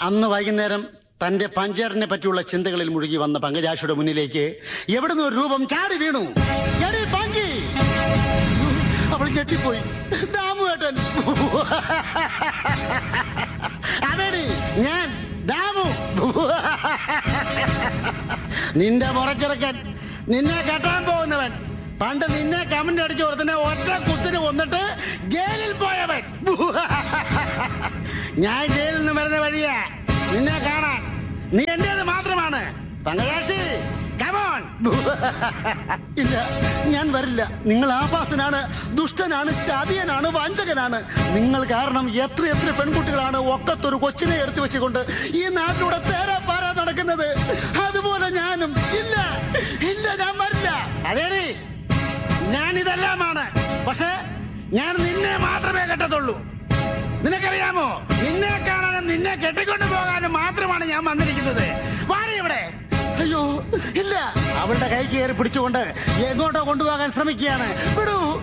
അന്ന് വൈകുന്നേരം തന്റെ പഞ്ചേറിനെ പറ്റിയുള്ള ചിന്തകളിൽ മുഴുകി വന്ന പങ്കജാക്ഷിയുടെ മുന്നിലേക്ക് എവിടുന്ന് ഒരു രൂപം ചാടി വീണു എടീ പങ്കി അവൾ ഞെട്ടിപ്പോയി ദാമുവേട്ടൻ അതെടി ഞാൻ ദാമു നിന്റെ മുറച്ചെറുക്കൻ നിന്നെ കെട്ടാൻ പോകുന്നവൻ പണ്ട് നിന്നെ കമന്റ് അടിച്ചു കൊടുത്തന്നെ ഒറ്റ കുത്തിന് കൊന്നിട്ട് ജയിലിൽ പോയവൻ ഞാൻ ജയിലിൽ നിന്ന് വരുന്ന വഴിയാ നിന്നെ കാണാൻ നീ എന്റേത് മാത്രമാണ് പങ്കജാക്ഷി കമോൺ ഇല്ല ഞാൻ വരില്ല നിങ്ങൾ ആഭാസനാണ് ദുഷ്ടനാണ് ചതിയനാണ് വഞ്ചകനാണ് നിങ്ങൾ കാരണം എത്ര എത്ര പെൺകുട്ടികളാണ് ഒക്കത്തൊരു കൊച്ചിനെ എടുത്തു വെച്ചുകൊണ്ട് ഈ നാട്ടിലൂടെ തേരാ പാരാ നടക്കുന്നത് അതുപോലെ ഞാനും ഇല്ല ഇല്ല ഞാൻ വരില്ല അതേടി ഞാൻ ഇതെല്ലാമാണ് പക്ഷേ ഞാൻ നിന്നെ മാത്രമേ കെട്ടത്തുള്ളൂ നിനക്കറിയാമോ നിന്നെ കാണാനും നിന്നെ കെട്ടിക്കൊണ്ടു പോകാനും മാത്രമാണ് ഞാൻ വന്നിരിക്കുന്നത് വാടി ഇവിടെ അയ്യോ ഇല്ല അവളുടെ കൈ കയറി പിടിച്ചുകൊണ്ട് എങ്ങോട്ടോ കൊണ്ടുപോകാൻ ശ്രമിക്കുകയാണ് വിടൂ